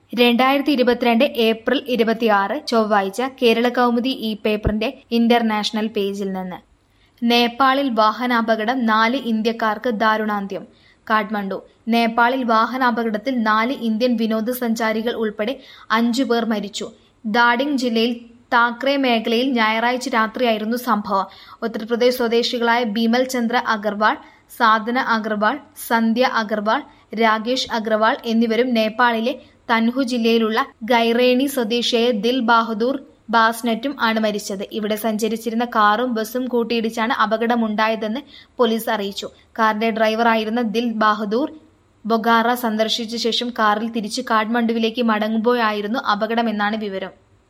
രണ്ടായിരത്തി ഇരുപത്തിരണ്ട് ഏപ്രിൽ ഇരുപത്തിയാറ് ചൊവ്വാഴ്ച കേരള കൗമുദി ഈ പേപ്പറിന്റെ ഇന്റർനാഷണൽ പേജിൽ നിന്ന് നേപ്പാളിൽ വാഹനാപകടം നാല് ഇന്ത്യക്കാർക്ക് ദാരുണാന്ത്യം കാഠ്മണ്ഡു നേപ്പാളിൽ വാഹനാപകടത്തിൽ നാല് ഇന്ത്യൻ വിനോദസഞ്ചാരികൾ ഉൾപ്പെടെ അഞ്ചു പേർ മരിച്ചു ദാഡിംഗ് ജില്ലയിൽ താക്രെ മേഖലയിൽ ഞായറാഴ്ച രാത്രിയായിരുന്നു സംഭവം ഉത്തർപ്രദേശ് സ്വദേശികളായ ബിമൽ ചന്ദ്ര അഗർവാൾ സാധന അഗർവാൾ സന്ധ്യ അഗർവാൾ രാകേഷ് അഗർവാൾ എന്നിവരും നേപ്പാളിലെ തൻഹു ജില്ലയിലുള്ള ഗൈറേണി സ്വദേശിയായ ദിൽ ബഹാദൂർ ബാസ്നറ്റും ആണ് മരിച്ചത് ഇവിടെ സഞ്ചരിച്ചിരുന്ന കാറും ബസും കൂട്ടിയിടിച്ചാണ് അപകടമുണ്ടായതെന്ന് പോലീസ് അറിയിച്ചു കാറിന്റെ ഡ്രൈവറായിരുന്ന ദിൽ ബഹാദൂർ ബൊഗാറ സന്ദർശിച്ച ശേഷം കാറിൽ തിരിച്ച് കാഠ്മണ്ഡുവിലേക്ക് മടങ്ങുമ്പോഴായിരുന്നു അപകടമെന്നാണ് വിവരം